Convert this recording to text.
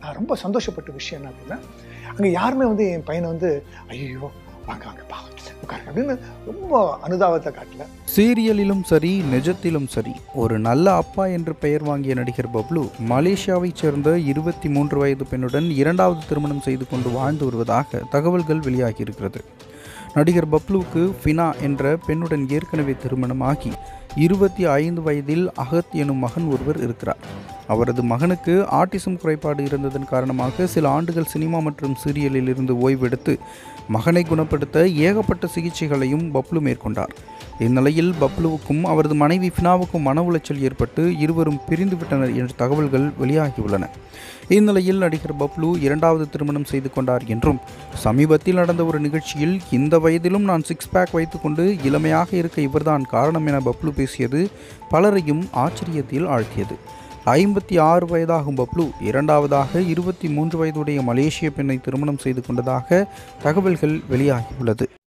நான் ரொம்ப சந்தோஷப்பட்ட விஷயம் என்ன அப்படின்னா அங்கே யாருமே வந்து என் பையனை வந்து ஐயோ வாங்க வாங்க பா உட்காருங்க அப்படின்னு ரொம்ப அனுதாபத்தை காட்டல சீரியலிலும் சரி நிஜத்திலும் சரி ஒரு நல்ல அப்பா என்று பெயர் வாங்கிய நடிகர் பப்ளு மலேசியாவைச் சேர்ந்த இருபத்தி மூன்று வயது பெண்ணுடன் இரண்டாவது திருமணம் செய்து கொண்டு வாழ்ந்து வருவதாக தகவல்கள் வெளியாகியிருக்கிறது நடிகர் பப்ளுவுக்கு ஃபினா என்ற பெண்ணுடன் ஏற்கனவே திருமணமாகி இருபத்தி ஐந்து வயதில் அகத் எனும் மகன் ஒருவர் இருக்கிறார் அவரது மகனுக்கு ஆட்டிசம் குறைபாடு இருந்ததன் காரணமாக சில ஆண்டுகள் சினிமா மற்றும் சீரியலில் இருந்து ஓய்வெடுத்து மகனை குணப்படுத்த ஏகப்பட்ட சிகிச்சைகளையும் பப்ளு மேற்கொண்டார் இந்நிலையில் பப்ளுவுக்கும் அவரது மனைவி ஃபினாவுக்கும் மன உளைச்சல் ஏற்பட்டு இருவரும் பிரிந்துவிட்டனர் என்ற தகவல்கள் வெளியாகியுள்ளன இந்நிலையில் நடிகர் பப்ளு இரண்டாவது திருமணம் செய்து கொண்டார் என்றும் சமீபத்தில் நடந்த ஒரு நிகழ்ச்சியில் இந்த வயதிலும் நான் சிக்ஸ் பேக் வைத்துக்கொண்டு இளமையாக இருக்க இவர்தான் காரணம் என பப்ளு பேசியது பலரையும் ஆச்சரியத்தில் ஆழ்த்தியது ஐம்பத்தி ஆறு வயதாகும் பப்ளு இரண்டாவதாக இருபத்தி மூன்று வயதுடைய மலேசிய பெண்ணை திருமணம் செய்து கொண்டதாக தகவல்கள் வெளியாகியுள்ளது